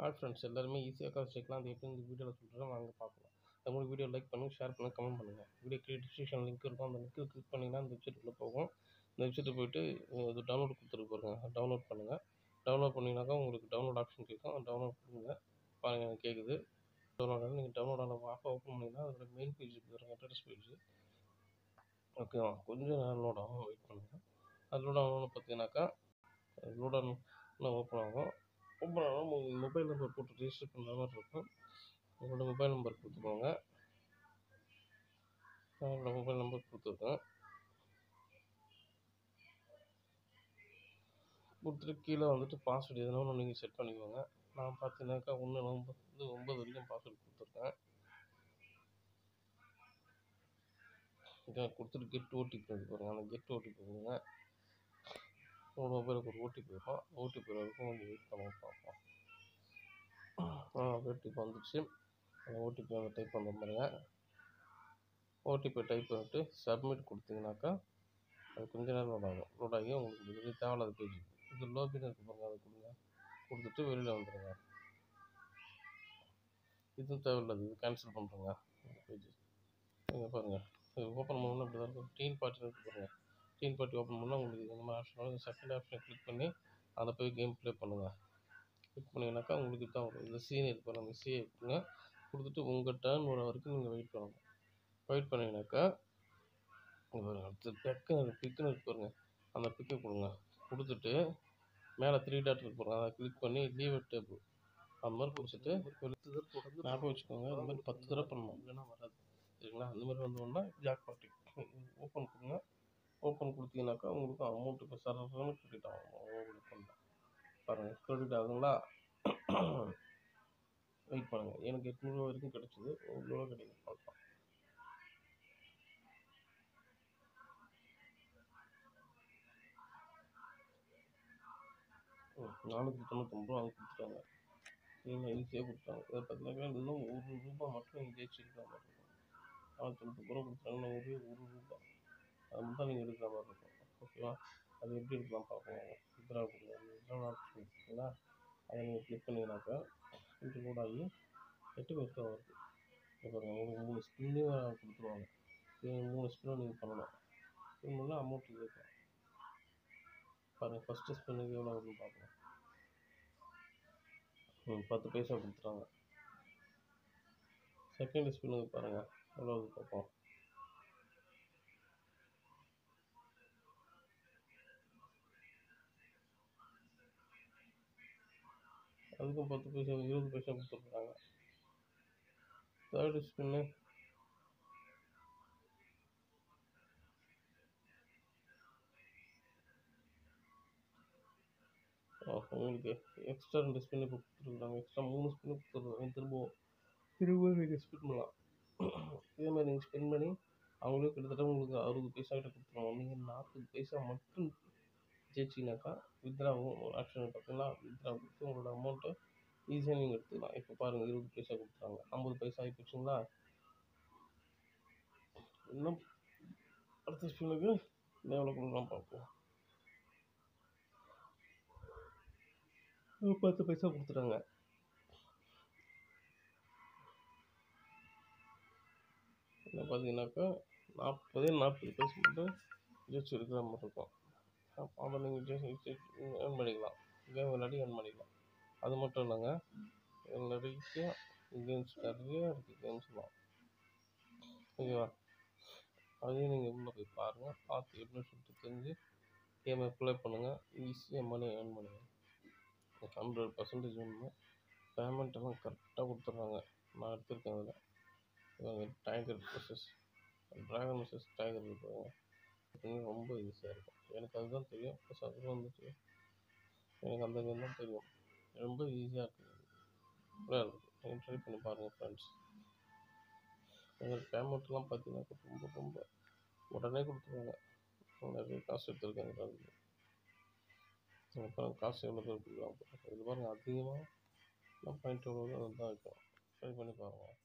hi friends எல்லாருமே ஈஸியாக காசு சேர்க்கலாம் அது எப்படி இந்த வீடியோவில் சொல்கிறேன் வாங்க பார்க்கலாம் உங்களுக்கு வீடியோ லைக் பண்ணுங்கள் ஷேர் பண்ணுங்கள் கமெண்ட் பண்ணுங்கள் வீடியோ கீழே டிஸ்கிரிப்ஷன் லிங்க் இருக்கும் அந்த லிங்க்கை கிளிக் பண்ணிங்கன்னா அந்த வெப்சைட்டுக்குள்ளே போகும் இந்த வெப்சைட்டு போயிட்டு இது டவுன்லோட் கொடுத்துருக்கு பாருங்க டவுன்லோட் பண்ணுங்கள் டவுன்லோட் பண்ணிங்கனாக்கா உங்களுக்கு டவுன்லோட் ஆப்ஷன் கேட்கும் டவுன்லோட் பண்ணுங்க பாருங்கள் எனக்கு கேட்குது டவுன்லோட் ஆகி நீங்கள் டவுன்லோட் ஆன ஆப்பை ஓப்பன் பண்ணிங்கன்னா அதோட மெயின் பேஜ் பாருங்கள் அட்ரஸ் பேஜ் ஓகேவா கொஞ்சம் நேரம் லோட் ஆகும் வெயிட் பண்ணுங்கள் அது லோட் ஆகணும்னு பார்த்தீங்கன்னாக்கா லோட் ஆகணும் ஓப்பன் ஆகும் ஓப்பன் ஆகும் உங்கள் மொபைல் நம்பர் போட்டு ரிஜிஸ்டர் பண்ணுற மாதிரி இருக்கும் உங்களோட மொபைல் நம்பர் கொடுத்துக்கோங்க என்னோட மொபைல் நம்பர் கொடுத்துருக்கேன் கொடுத்துட்டு கீழே வந்துட்டு பாஸ்வேர்டு எதனா ஒன்று நீங்கள் செட் பண்ணிக்கோங்க நான் பார்த்தீங்கன்னாக்கா ஒன்று ஒன்பது வந்து ஒன்பது வரைக்கும் பாஸ்வேர்டு கொடுத்துருக்கேன் இதை கொடுத்துட்டு கெட் ஓடிபி வந்து பாருங்கள் அந்த கெட் ஓடிபி கொடுங்க உங்களோட மொபைலுக்கு ஒரு ஓடிபி வரும் ஓடிபி வரைக்கும் கொஞ்சம் வெயிட் பண்ண பார்ப்போம் ஓடிபி வந்துடுச்சு அந்த ஓடிபி வந்து டைப் பண்ண பாருங்க ஓடிபி டைப் பண்ணிட்டு சப்மிட் கொடுத்தீங்கன்னாக்கா அது கொஞ்ச நேரம் லோட் ஆகும் லோட் ஆகி உங்களுக்கு இது தேவையில்லாத பேஜ் இது லோபின் இருக்கு பாருங்க அதை கொடுங்க கொடுத்துட்டு வெளியில் வந்துடுங்க இதுவும் தேவையில்லாது இது கேன்சல் பண்ணுறேங்க இந்த பேஜ் இங்கே பாருங்கள் இது ஓப்பன் பண்ணணும் இப்படி தான் இருக்கும் டீன் பார்ட்டி இருக்கு பாருங்கள் டீன் பார்ட்டி ஓப்பன் பண்ணால் உங்களுக்கு இந்த மாதிரி ஆப்ஷன் வரும் செகண்ட் ஆப்ஷனை கிளிக் பண்ணி அதை போய் கேம் ப்ளே பண்ணுங்கள் கிளிக் பண்ணிங்கனாக்கா உங்களுக்கு தான் வரும் இந்த சீன் இருக்கு பாருங்கள் அந்த சீனை கொடுங்க கொடுத்துட்டு உங்கள் டேர்ன் வர வரைக்கும் நீங்கள் வெயிட் பண்ணணும் வெயிட் பண்ணிங்கனாக்கா இங்க பாருங்க அடுத்து பெக்கு பிக்குன்னு இருக்கு பாருங்க அந்த பிக்கை கொடுங்க கொடுத்துட்டு மேலே த்ரீ டாட் இருக்கு பாருங்க அதை கிளிக் பண்ணி லீவ் டேபிள் அந்த மாதிரி கொடுத்துட்டு ஞாபகம் வச்சுக்கோங்க இந்த மாதிரி பத்து தடவை பண்ணணும் இல்லைன்னா வராது சரிங்களா அந்த மாதிரி வந்தோம்னா ஜாக் பாட்டி ஓப்பன் கொடுங்க ஓப்பன் கொடுத்தீங்கன்னாக்கா உங்களுக்கு அமௌண்ட் இப்போ சரன்னு கிரெடிட் ஆகும் உங்களுக்கு பண்ணலாம் பாருங்கள் கிரெடிட் ஆகுங்களா வெயிட் பண்ணுங்கள் எனக்கு எட்நூறுவா வரைக்கும் கிடச்சிது எவ்வளோ கிடைக்கும் பார்க்கலாம் ம், நானூற்றி தொண்ணூத்தொம்பது ரூபா அவங்க கொடுத்துட்டாங்க சரிங்களா ஈஸியாக கொடுத்தாங்க இதை பார்த்தீங்கன்னா இன்னும் ஒரு ரூபா மட்டும் நீங்கள் ஜெயிச்சிருக்கிற மாதிரி இருக்கும் நானூற்றி தொண்ணூத்தொம்பது ரூபா கொடுத்தாங்கன்னா ஒரே ஒரு ரூபா அது மட்டும் தான் நீங்கள் எடுக்கிற மாதிரி இருக்கும் ஓகேவா அது எப்படி எடுக்கலாம் பார்ப்போம் வித்ரா கொடுங்க வித்ரா ஆப்ஷன் இருக்குங்களா அதை நீங்கள் கிளிக் பண்ணிங்கனாக்கா இது லோட் ஆகி எட்டு பைசா வருது இப்போ பாருங்க உங்களுக்கு மூணு ஸ்பின்னு கொடுத்துருவாங்க இது மூணு ஸ்பின்னும் நீங்கள் பண்ணணும் ஸ்பின் பண்ணால் அமௌண்ட் கேட்கும் பாருங்கள் ஃபஸ்ட்டு ஸ்பின்னுக்கு எவ்வளோ வருதுன்னு பார்க்கலாம் ம், பத்து பைசா கொடுத்துறாங்க செகண்ட் ஸ்பின்னுக்கு பாருங்கள் எவ்வளோ வருது பார்ப்போம் அதுக்கும் பத்து பைசா இருபது பைசா கொடுத்துருக்குறாங்க தேர்டு ஸ்பின்னு உங்களுக்கு எக்ஸ்ட்ரா ரெண்டு ஸ்பின் இப்போ கொடுத்துருக்குறாங்க எக்ஸ்ட்ரா மூணு ஸ்பின்னு கொடுத்துருக்காங்க திரும்பவும் திரும்ப நீங்கள் ஸ்பின் பண்ணலாம் இதே மாதிரி நீங்கள் ஸ்பின் பண்ணி அவங்களே கிட்டத்தட்ட உங்களுக்கு அறுபது பைசா கிட்ட கொடுத்துருவாங்க நீங்கள் நாற்பது பைசா மட்டும் ஜெயிச்சிங்கனாக்கா வித்ராவும் ஆப்ஷன் பார்த்தீங்களா வித்ரா கொடுத்து உங்களோட அமௌண்ட்டை ஈஸியாக நீங்கள் எடுத்துக்கலாம் இப்போ பாருங்கள் இருபது பைசா கொடுத்துறாங்க ஐம்பது பைசா ஆகி போச்சுங்களா இன்னும் அடுத்த ஸ்பின்னுக்கு எவ்வளோ கொடுக்கலாம் பார்ப்போம் ஒரு பத்து பைசா கொடுத்துட்டாங்க என்ன பார்த்தீங்கன்னாக்கா நாற்பது நாற்பது பைசா மட்டும் ஜெயிச்சு எடுக்கிற மாதிரி இருக்கும் அப்போ அதை நீங்கள் ஜெயிச்சு ஏர்ன் பண்ணிக்கலாம் கேம் விளையாடி ஏர்ன் பண்ணிக்கலாம் அது மட்டும் இல்லைங்க இதில் நிறைய கேம்ஸ் நிறைய இருக்குது கேம்ஸ்லாம் ஓகேவா அதையும் நீங்கள் உள்ளே போய் பாருங்கள் பார்த்து எப்படின்னு சொல்லிட்டு தெரிஞ்சு கேமை ப்ளே பண்ணுங்கள் ஈஸியாக மணி ஏர்ன் பண்ணுங்கள் ஹண்ட்ரட் பர்சன்டேஜ் ஒன்று பேமெண்ட் எல்லாம் கரெக்டாக கொடுத்துட்றாங்க நான் எடுத்திருக்கேன் அதில் tiger pluses dragon pluses tiger இருப்பாங்க எப்பவுமே ரொம்ப ஈஸியாக இருக்கும் எனக்கு அதுதான் தெரியும் ப்ளஸ் அது வந்துட்டு எனக்கு அந்த கேம் தான் தெரியும் ரொம்ப ஈஸியாக இருக்குது விளையாடுறது நீங்கள் ட்ரை பண்ணி பாருங்கள் ஃப்ரெண்ட்ஸ் எங்களுக்கு பேமெண்ட்லாம் பார்த்தீங்கன்னா ரொம்ப ரொம்ப உடனே கொடுத்துருவாங்க நிறைய காசு எடுத்துருக்காங்க அதுக்கு அப்புறம் காசு எவ்வளோ பேர் கொடுக்குறாங்க இது பாருங்கள் அதிகமாக பாயிண்ட் எவ்வளோ தான் இருக்கும் ட்ரை பண்ணி பாருங்கள்